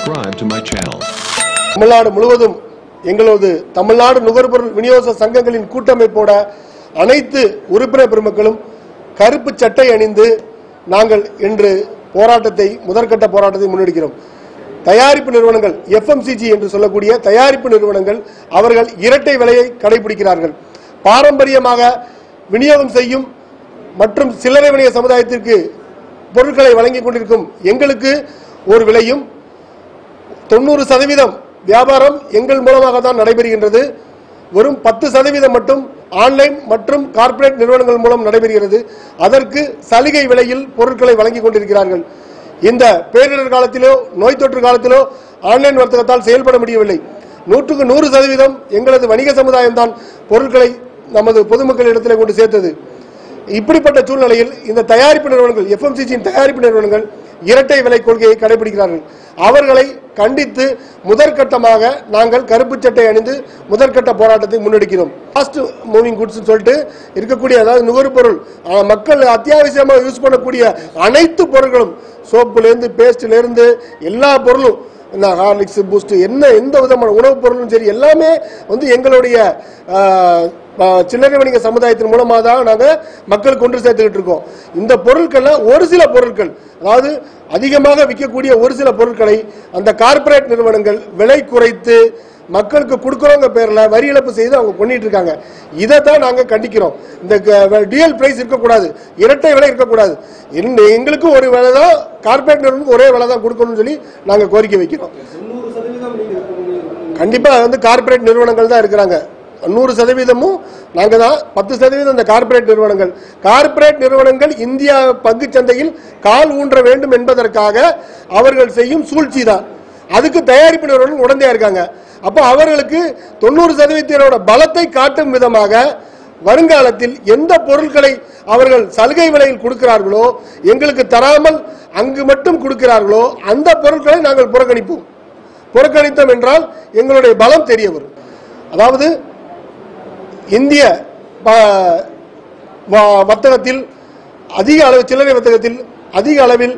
subscribe to my channel. Tamil Nadu முழுவதும் எங்களது தமிழ்நாடு நுகர்பொருள் விநியோக சங்கங்களின் கூட்டமைப்போட அனைத்து உறுப்பினர் பெருமக்களும் கருப்பு சட்டை அணிந்து நாங்கள் இன்று போராட்டத்தை முதற்கட்ட போராட்டத்தை முன்னெடுக்கிறோம் தயாரிப்பு நிறுவனங்கள் எஃப்எம்சிஜி என்று சொல்லக்கூடிய தயாரிப்பு நிறுவனங்கள் அவர்கள் இரட்டை விலையை கடைபிடிக்கிறார்கள் பாரம்பரியமாக விநியோகம் செய்யும் மற்றும் சில்லறை வணிக சமுதாயத்திற்கு பொருட்களை வழங்கிக் கொண்டிருக்கும் எங்களுக்கு ஒரு விலையும் தொண்ணூறு சதவீதம் வியாபாரம் எங்கள் மூலமாக தான் நடைபெறுகின்றது வெறும் பத்து சதவீதம் மட்டும் ஆன்லைன் மற்றும் கார்ப்பரேட் நிறுவனங்கள் மூலம் நடைபெறுகிறது அதற்கு சலுகை விலையில் பொருட்களை வழங்கிக் கொண்டிருக்கிறார்கள் இந்த பேரிடர் காலத்திலோ நோய் தொற்று காலத்திலோ ஆன்லைன் வர்த்தகத்தால் செயல்பட முடியவில்லை நூற்றுக்கு நூறு சதவீதம் எங்களது வணிக சமுதாயம் தான் பொருட்களை நமது பொதுமக்களிடத்தில் கொண்டு சேர்த்தது இப்படிப்பட்ட சூழ்நிலையில் இந்த தயாரிப்பு நிறுவனங்கள் எஃப்எம்சிசியின் தயாரிப்பு நிறுவனங்கள் இரட்டை விலை கொள்கையை கடைபிடிக்கிறார்கள் அவர்களை கண்டித்து முதற்கட்டமாக நாங்கள் கருப்பு சட்டை அணிந்து முதற்கட்ட போராட்டத்தை முன்னெடுக்கிறோம் ஃபாஸ்ட் மூவிங் குட்ஸ் சொல்லிட்டு இருக்கக்கூடிய அதாவது நுகர்பொருள் அஹ், மக்கள் அத்தியாவசியமாக யூஸ் பண்ணக்கூடிய அனைத்து பொருட்களும் சோப்புலேருந்து பேஸ்ட்லேருந்து எல்லா பொருளும் இந்த ஹார்லிக்ஸ் பூஸ்ட் என்ன எந்த விதமான உணவுப் பொருளும் சரி எல்லாமே வந்து எங்களுடைய ஆஹ், ஆஹ், சில்லறை வணிக சமுதாயத்தின் மூலமாக தான் நாங்கள் மக்களுக்கு கொண்டு சேர்த்துக்கிட்டு இருக்கோம் இந்த பொருட்கள்ல ஒரு சில பொருட்கள் அதாவது அதிகமாக விற்கக்கூடிய ஒரு சில பொருட்களை அந்த கார்ப்பரேட் நிறுவனங்கள் விலை குறைத்து மக்களுக்கு கொடுக்குறவங்க பேர்ல வரி இழப்பு செய்து அவங்க பண்ணிட்டு இருக்காங்க இதை தான் நாங்க கண்டிக்கிறோம் இந்த டியூயல் பிரைஸ் இருக்கக்கூடாது இரட்டை விலை இருக்கக்கூடாது எங்க- எங்களுக்கும் ஒரு விலை தான் கார்ப்பரேட் நிறுவனம் ஒரே விலை தான் கொடுக்கணும்னு சொல்லி நாங்க கோரிக்கை வைக்கிறோம் கண்டிப்பா வந்து கார்ப்பரேட் நிறுவனங்கள் தான் இருக்கிறாங்க நூறு சதவீதமும் நாங்க தான் பத்து சதவீதம் இந்த கார்ப்பரேட் நிறுவனங்கள் கார்ப்பரேட் நிறுவனங்கள் இந்தியா பங்குச் சந்தையில் கால் ஊன்ற வேண்டும் என்பதற்காக அவர்கள் செய்யும் சூழ்ச்சி தான் அதுக்கு தயாரிப்பு நிறுவனம் உடந்தையா இருக்காங்க அப்போ அவர்களுக்கு தொண்ணூறு சதவீதத்தினோட பலத்தை காட்டும் விதமாக வருங்காலத்தில் எந்த பொருட்களை அவர்கள் சலுகை விலையில் கொடுக்கிறார்களோ எங்களுக்கு தராமல் அங்கு மட்டும் கொடுக்கிறார்களோ அந்த பொருட்களை நாங்கள் புறக்கணிப்போம் புறக்கணித்தோம் என்றால் எங்களுடைய பலம் தெரிய வரும் அதாவது இந்திய ப- வ- வர்த்தகத்தில் அதிக அளவு சில்லறை வர்த்தகத்தில் அதிக அளவில்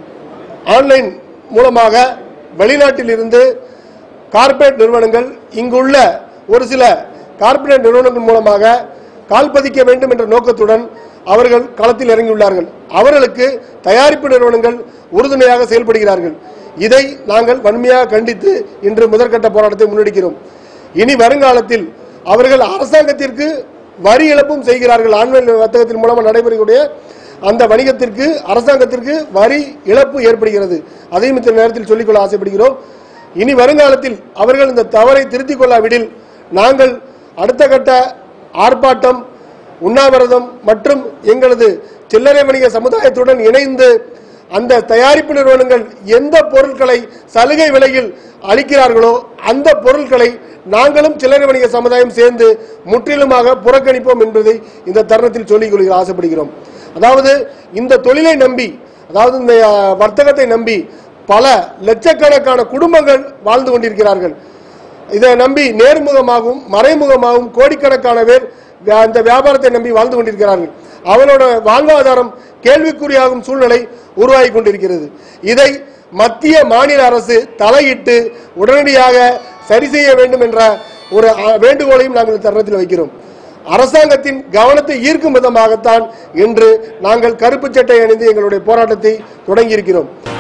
ஆன்லைன் மூலமாக வெளிநாட்டில் இருந்து கார்ப்பரேட் நிறுவனங்கள் இங்குள்ள ஒரு சில கார்ப்பரேட் நிறுவனங்கள் மூலமாக கால் பதிக்க வேண்டும் என்ற நோக்கத்துடன் அவர்கள் களத்தில் இறங்கியுள்ளார்கள் அவர்களுக்கு தயாரிப்பு நிறுவனங்கள் உறுதுணையாக செயல்படுகிறார்கள் இதை நாங்கள் வன்மையாக கண்டித்து இன்று முதற்கட்ட போராட்டத்தை முன்னெடுக்கிறோம் இனி வருங்காலத்தில் அவர்கள் அரசாங்கத்திற்கு வரி இழப்பும் செய்கிறார்கள் ஆன்லைன் வர்த்தகத்தின் மூலமாக நடைபெறக்கூடிய அந்த வணிகத்திற்கு அரசாங்கத்திற்கு வரி இழப்பு ஏற்படுகிறது அதையும் இந்த நேரத்தில் சொல்லிக்கொள்ள ஆசைப்படுகிறோம் இனி வருங்காலத்தில் அவர்கள் இந்த தவறை திருத்திக் கொள்ளாவிடில் நாங்கள் அடுத்த கட்ட ஆர்ப்பாட்டம் உண்ணாவிரதம் மற்றும் எங்களது சில்லறை வணிக சமுதாயத்துடன் இணைந்து அந்த தயாரிப்பு நிறுவனங்கள் எந்த பொருட்களை சலுகை விலையில் அளிக்கிறார்களோ அந்த பொருட்களை நாங்களும் சில்லறை வணிக சமுதாயம் சேர்ந்து முற்றிலுமாக புறக்கணிப்போம் என்பதை இந்த தருணத்தில் சொல்லிக் கொள்கிற ஆசைப்படுகிறோம் அதாவது இந்த தொழிலை நம்பி அதாவது இந்த அஹ், வர்த்தகத்தை நம்பி பல லட்சக்கணக்கான குடும்பங்கள் வாழ்ந்து கொண்டிருக்கிறார்கள் இதை நம்பி நேர்முகமாகவும் மறைமுகமாகவும் கோடிக்கணக்கான பேர் வி- அந்த வியாபாரத்தை நம்பி வாழ்ந்து கொண்டிருக்கிறார்கள் அவனோட வாழ்வாதாரம் கேள்விக்குறியாகும் சூழ்நிலை உருவாகி கொண்டிருக்கிறது இதை மத்திய மாநில அரசு தலையிட்டு உடனடியாக சரி செய்ய வேண்டும் என்ற ஒரு அ, வேண்டுகோளையும் நாங்கள் இந்த தருணத்தில் வைக்கிறோம் அரசாங்கத்தின் கவனத்தை ஈர்க்கும் விதமாகத்தான் இன்று நாங்கள் கருப்பு சட்டை அணிந்து எங்களுடைய போராட்டத்தை தொடங்கியிருக்கிறோம்